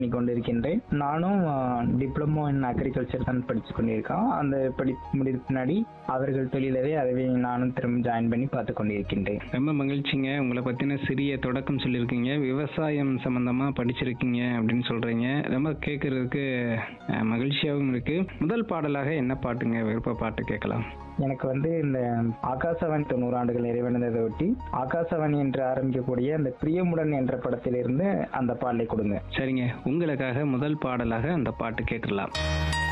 கொண்டிருக்கின்றேன் நானும் diploma in agriculture தான் படிச்சு கொண்டிருக்கேன் அந்த படி முடிவுக்கு பின்னாடி அவர்கள் தொழிலவே அதவே நானும் திரும்ப ஜாயின் பண்ணி பார்த்து கொண்டிருக்கின்றேன் ரொம்ப மகிழ்ச்சிங்க உங்களை பற்றின சிறிய தொடக்கம் சொல்லியிருக்கீங்க விவசாயம் சம்மந்தமாக படிச்சிருக்கீங்க அப்படின்னு சொல்கிறீங்க ரொம்ப கேட்குறதுக்கு மகிழ்ச்சியாகவும் இருக்குது முதல் பாடலாக என்ன பாட்டுங்க விருப்ப பாட்டு கேட்கலாம் எனக்கு வந்து இந்த ஆகாசவாணி தொண்ணூறு ஆண்டுகள் நிறைவடைந்ததை ஒட்டி ஆகாசவாணி என்று ஆரம்பிக்கக்கூடிய அந்த பிரியமுடன் என்ற படத்திலிருந்து அந்த பாடலை கொடுங்க சரிங்க உங்களுக்காக முதல் பாடலாக அந்த பாட்டு கேட்டுடலாம்